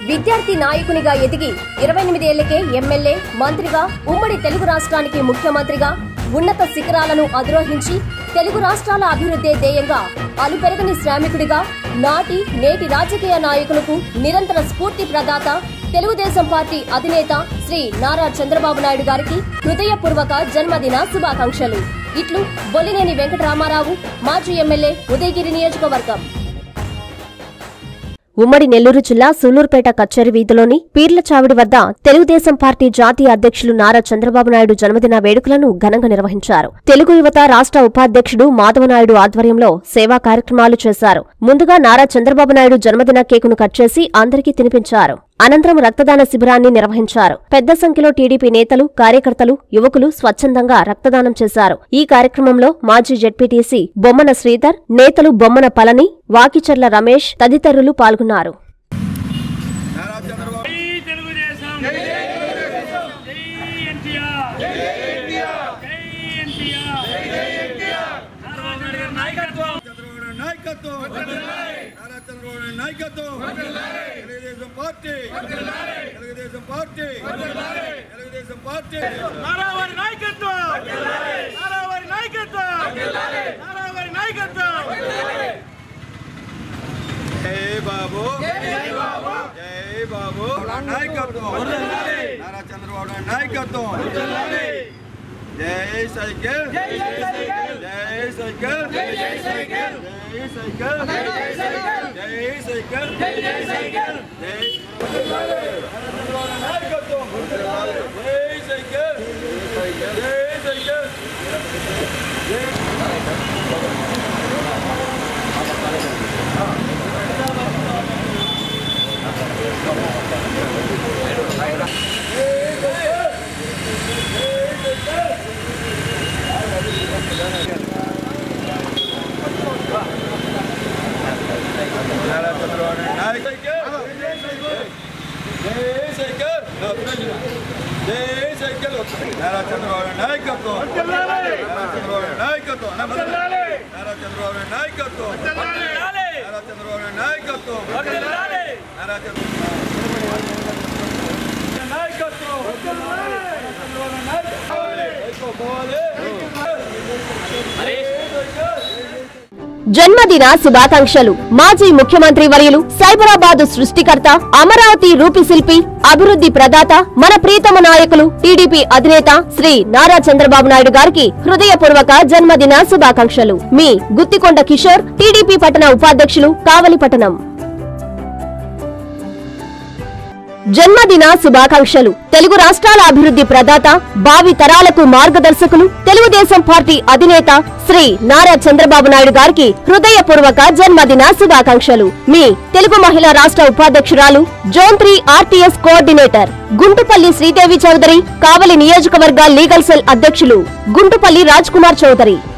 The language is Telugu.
విద్యార్థి నాయకునిగా ఎదిగి ఇరవై ఎనిమిదేళ్లకే ఎమ్మెల్యే మంత్రిగా ఉమ్మడి తెలుగు రాష్ట్రానికి ముఖ్యమంత్రిగా ఉన్నత శిఖరాలను అధిరోహించి తెలుగు రాష్ట్రాల అభివృద్ధే ధ్యేయంగా అలుపెరగని శ్రామికుడిగా నాటి నేటి రాజకీయ నాయకులకు నిరంతర స్ఫూర్తి ప్రదాత తెలుగుదేశం పార్టీ అధినేత శ్రీ నారా చంద్రబాబు నాయుడు గారికి హృదయపూర్వక జన్మదిన శుభాకాంక్షలు ఇట్లు బొల్లినేని వెంకటరామారావు మాజీ ఎమ్మెల్యే ఉదయగిరి నియోజకవర్గం ఉమ్మడి నెల్లూరు జిల్లా సూలూరుపేట కచ్చేరి వీధిలోని పీర్ల చావిడి వద్ద తెలుగుదేశం పార్టీ జాతీయ అధ్యక్షులు నారా చంద్రబాబు నాయుడు జన్మదిన వేడుకలను ఘనంగా నిర్వహించారు తెలుగు యువత రాష్ట్ర ఉపాధ్యక్షుడు మాధవనాయుడు ఆధ్వర్యంలో సేవా కార్యక్రమాలు చేశారు ముందుగా నారా చంద్రబాబు నాయుడు జన్మదిన కేకును కట్ చేసి అందరికీ తినిపించారు అనంతరం రక్తదాన శిబిరాన్ని నిర్వహించారు పెద్ద సంఖ్యలో టీడీపీ నేతలు కార్యకర్తలు యువకులు స్వచ్ఛందంగా రక్తదానం చేశారు ఈ కార్యక్రమంలో మాజీ జెడ్పీటీసీ బొమ్మన శ్రీధర్ నేతలు బొమ్మన పళని వాకిచర్ల రమేష్ తదితరులు పాల్గొన్నారు నారా చంద్రబాబు జై తెలుగుదేశం జై ఎన్టీఆర్ జై ఎన్టీఆర్ జై ఎన్టీఆర్ చంద్రబాబు నాయుడు గారి నాయకత్వం చంద్రబాబు నాయకత్వం నారా చంద్రబాబు నాయకత్వం Telugu Desam party Telugu Desam party Telugu Desam party నారావారి నాయకత్వం నారావారి నాయకత్వం నారావారి నాయకత్వం జై బాబు జై బాబు జై బాబు నాయకత్వం నారా చంద్రబాబు నాయుడు నాయకత్వం జై సైకిల్ జై సైకిల్ జై సైకిల్ జై సైకిల్ జై సైకిల్ జై సైకిల్ జై సైకిల్ జై సైకిల్ జై నాయకత్వం జై సైకిల్ జై సైకిల్ నారా చంద్రబాబు నాయుడు జై సైకిల్ జై సైకిల్ నారా చంద్రబాబు నాయకత్వం నారా చంద్రబాబు నాయకత్వం నారా చంద్రబాబు నాయకత్వం నారా చంద్రబాబు నాయకత్వం నారా చంద్రబాబు నాయకత్వం జన్మదిన శుభాకాంక్షలు మాజీ ముఖ్యమంత్రి వర్యులు సైబరాబాద్ సృష్టికర్త అమరావతి రూపిశిల్పి అభివృద్ధి ప్రదాత మన ప్రీతమ నాయకులు టీడీపీ అధినేత శ్రీ నారా చంద్రబాబు నాయుడు గారికి హృదయపూర్వక జన్మదిన శుభాకాంక్షలు మీ గుత్తికొండ కిషోర్ టీడీపీ పట్టణ ఉపాధ్యక్షులు కావలి పట్టణం జన్మదిన శుభాకాంక్షలు తెలుగు రాష్ట్రాల అభివృద్ధి ప్రదాత భావి తరాలకు మార్గదర్శకులు తెలుగుదేశం పార్టీ అధినేత శ్రీ నారా చంద్రబాబు నాయుడు గారికి హృదయపూర్వక జన్మదిన శుభాకాంక్షలు మీ తెలుగు మహిళా రాష్ట్ర ఉపాధ్యక్షురాలు zone three RTS coordinator Guntupalli Sridevi Chowdary Kavali నియోజకవర్గ లీగల్ సెల్ అధ్యక్షులు గుంటుపల్లి రాజ్ కుమార్ చౌదరి